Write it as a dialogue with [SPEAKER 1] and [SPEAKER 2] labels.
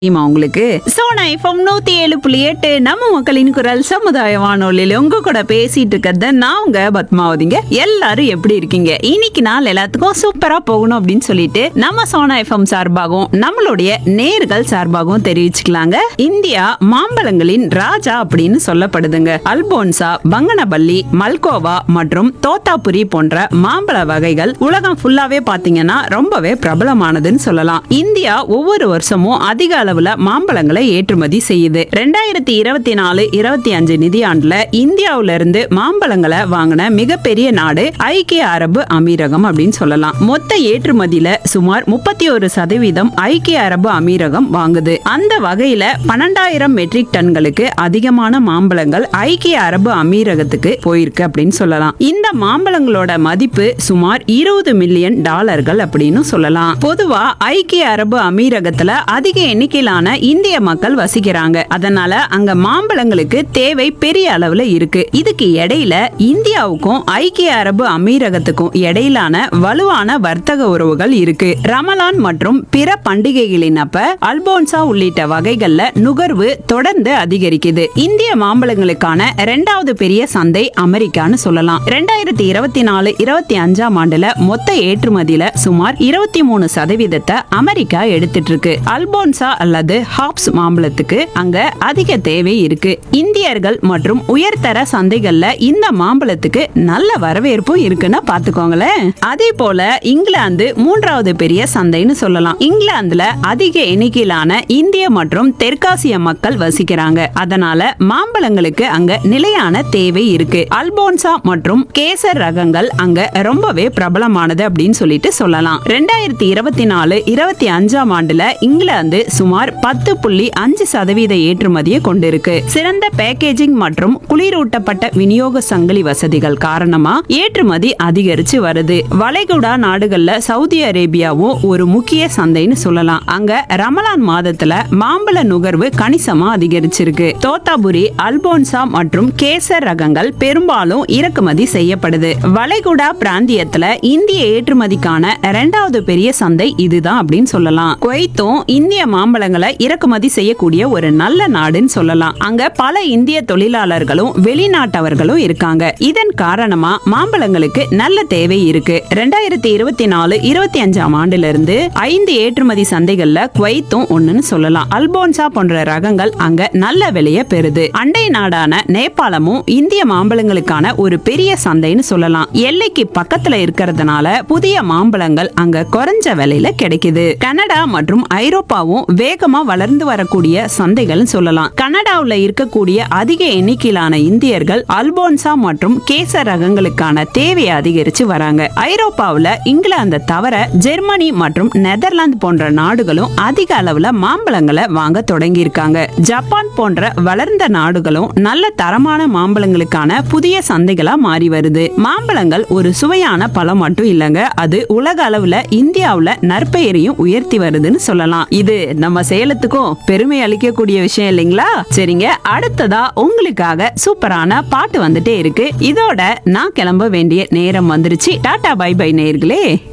[SPEAKER 1] தெரியுமா உங்களுக்கு சோனா எஃப்எம் நூத்தி ஏழு புள்ளி எட்டு நம்ம மக்களின் குரல் சமுதாய வானொலியில உங்க கூட பேசிட்டு இருக்கிறத நான் உங்க பத்மாவதிங்க எல்லாரும் எப்படி இருக்கீங்க இன்னைக்கு நாள் எல்லாத்துக்கும் சூப்பரா போகணும் அப்படின்னு சொல்லிட்டு நம்ம சோனா எஃப்எம் சார்பாகவும் நம்மளுடைய நேர்கள் சார்பாகவும் தெரிவிச்சுக்கலாங்க இந்தியா மாம்பழங்களின் ராஜா அப்படின்னு சொல்லப்படுதுங்க அல்போன்சா பங்கனபல்லி மல்கோவா மற்றும் தோத்தாபுரி போன்ற மாம்பழ வகைகள் உலகம் ஃபுல்லாவே பாத்தீங்கன்னா ரொம்பவே பிரபலமானதுன்னு சொல்லலாம் இந்தியா ஒவ்வொரு வருஷமும் அதிக அளவுல மாம்பழங்களை ஏற்றுமதி செய்யுது ரெண்டாயிரத்தி இருபத்தி நாலு இருபத்தி அஞ்சு நிதியாண்டுல இந்தியாவுல இருந்து மாம்பழங்களை வாங்கின மிகப்பெரிய நாடு ஐக்கிய அரபு அமீரகம் அப்படின்னு சொல்லலாம் மொத்த ஏற்றுமதியில சுமார் முப்பத்தி ஒரு சதவீதம் ஐக்கிய அரபு அமீரகம் வாங்குது அந்த வகையில பன்னெண்டாயிரம் மெட்ரிக் டன்களுக்கு அதிகமான மாம்பழங்கள் ஐக்கிய அரபு அமீரகத்துக்கு போயிருக்கு அப்படின்னு சொல்லலாம் இந்த மாம்பழங்களோட மதிப்பு சுமார் இருபது மில்லியன் டாலர்கள் அப்படின்னு சொல்லலாம் பொதுவா ஐக்கிய அரபு அமீரகத்துல அதிக எண்ணிக்கையிலான இந்திய மக்கள் வசிக்கிறாங்க அதனால அங்க மாம்பழங்களுக்கு தேவை பெரிய அளவுல இருக்கு இதுக்கு இடையில இந்தியாவுக்கும் ஐக்கிய அரபு அமீரகத்துக்கும் இடையிலான வலுவான வர்த்தக உறவுகள் இருக்கு ரமலான் மற்றும் பிற பண்டிகைகளின் அப்ப அல்போன்சா உள்ளிட்ட வகைகள்ல நுகர்வு தொடர்ந்து அதிகரிக்குது இந்திய மாம்பழங்களுக்கான இரண்டாவது பெரிய சந்தை அமெரிக்கான்னு சொல்லலாம் ரெண்டாயிரத்தி இருபத்தி நாலு இருபத்தி அஞ்சாம் ஆண்டுல மொத்த ஏற்றுமதியில சுமார் இருபத்தி மூணு சதவீதத்தை அமெரிக்கா எடுத்துட்டு இருக்கு அல்போன்சா அல்லது ஹாப்ஸ் மாம்பழத்துக்கு அங்க அதிக தேவை இருக்கு இந்தியர்கள் மற்றும் உயர்தர சந்தைகள்ல இந்த மாம்பழத்துக்கு நல்ல வரவேற்பும் இருக்குன்னு பாத்துக்கோங்களேன் அதே போல இங்கிலாந்து மூன்றாவது பெரிய சந்தைன்னு சொல்லலாம் இங்கிலாந்துல அதிக எண்ணிக்கையிலான இந்திய மற்றும் தெற்காசிய மக்கள் வசிக்கிறாங்க அதனால மாம்பழங்களுக்கு அங்க நிலையான தேவை இருக்கு அல்போன்சா மற்றும் கேசர் ரகங்கள் அங்க ரொம்பவே பிரபலமானது அப்படின்னு சொல்லிட்டு சொல்லலாம் ரெண்டாயிரத்தி இருபத்தி நாலு இருபத்தி அஞ்சாம் ஆண்டுல இங்கிலாந்து சுமார் பத்து புள்ளி அஞ்சு சதவீத ஏற்றுமதியை கொண்டிருக்கு சிறந்த பேக்கேஜிங் மற்றும் குளிரூட்டப்பட்ட விநியோக சங்கிலி வசதிகள் காரணமா ஏற்றுமதி அதிகரிச்சு வருது வளைகுடா நாடுகள்ல சவுதி அரேபியாவும் ஒரு முக்கிய சந்தைன்னு சொல்லலாம் அங்க ரமலான் மாதத்துல மாம்பழ நுகர்வு கணிசமா அதிகரிச்சிருக்கு தோத்தாபுரி அல்போன்சா மற்றும் கேசர் ரகங்கள் பெரும்பாலும் இறக்குமதி செய்யப்படுது வளைகுடா பிராந்தியத்துல இந்திய ஏற்றுமதிக்கான இரண்டாவது பெரிய சந்தை இதுதான் அப்படின்னு சொல்லலாம் குவைத்தும் இந்திய மாம்பழங்களை இறக்குமதி செய்யக்கூடிய ஒரு நல்ல நாடுன்னு சொல்லலாம் அங்க பல இந்திய தொழிலாளர்களும் வெளிநாட்டவர்களும் இருக்காங்க இதன் காரணமா மாம்பழங்களுக்கு நல்ல தேவை இருக்கு ரெண்டாயிரத்தி இருபத்தி நாலு இருபத்தி அஞ்சாம் ஆண்டுல இருந்து ஐந்து ஏற்றுமதி சந்தைகள்ல குவைத்தும் ஒண்ணுன்னு சொல்லலாம் அல்போன்சா போன்ற ரகங்கள் அங்க நல்ல விலையை பெறுது அண்டை நாடான நேபாளமும் இந்திய மாம்பழங்களுக்கான ஒரு பெரிய சந்தைன்னு சொல்லலாம் எல்லைக்கு பக்கத்துல இருக்கிறதுனால புதிய மாம்பழங்கள் அங்க குறைஞ்ச விலையில கிடைக்குது கனடா மற்றும் ஐரோப்பாவும் வேகமா வளர்ந்து வரக்கூடிய சந்தைகள்னு சொல்லலாம் கனடாவுல இருக்கக்கூடிய அதிக எண்ணிக்கையிலான இந்தியர்கள் அல்போன்சா மற்றும் கேசர் ரகங்களுக்கான தேவையை அதிகரிச்சு வராங்க ஐரோப்பாவுல இங்கிலாந்து தவிர ஜெர்மனி மற்றும் நெதர்லாந்து போன்ற நாடுகளும் அதிக அளவுல மாம்பழங்களை வாங்க தொடங்கி இருக்காங்க ஜப்பான் போன்ற வளர்ந்த நாடுகளும் நல்ல தரமான மாம்பழங்களுக்கான புதிய சந்தைகளா மாறி வருது மாம்பழங்கள் ஒரு சுவையான பழம் மட்டும் இல்லைங்க அது உலக அளவுல இந்தியாவுல நற்பெயரையும் உயர்த்தி வருதுன்னு சொல்லலாம் இது நம்ம சேலத்துக்கும் பெருமை அளிக்கக்கூடிய விஷயம் இல்லைங்களா சரிங்க அடுத்ததா உங்களுக்காக சூப்பரான பாட்டு வந்துட்டே இருக்கு இதோட நான் கிளம்ப வேண்டிய நேரம் வந்துருச்சு டாடா பை பை நேயர்களே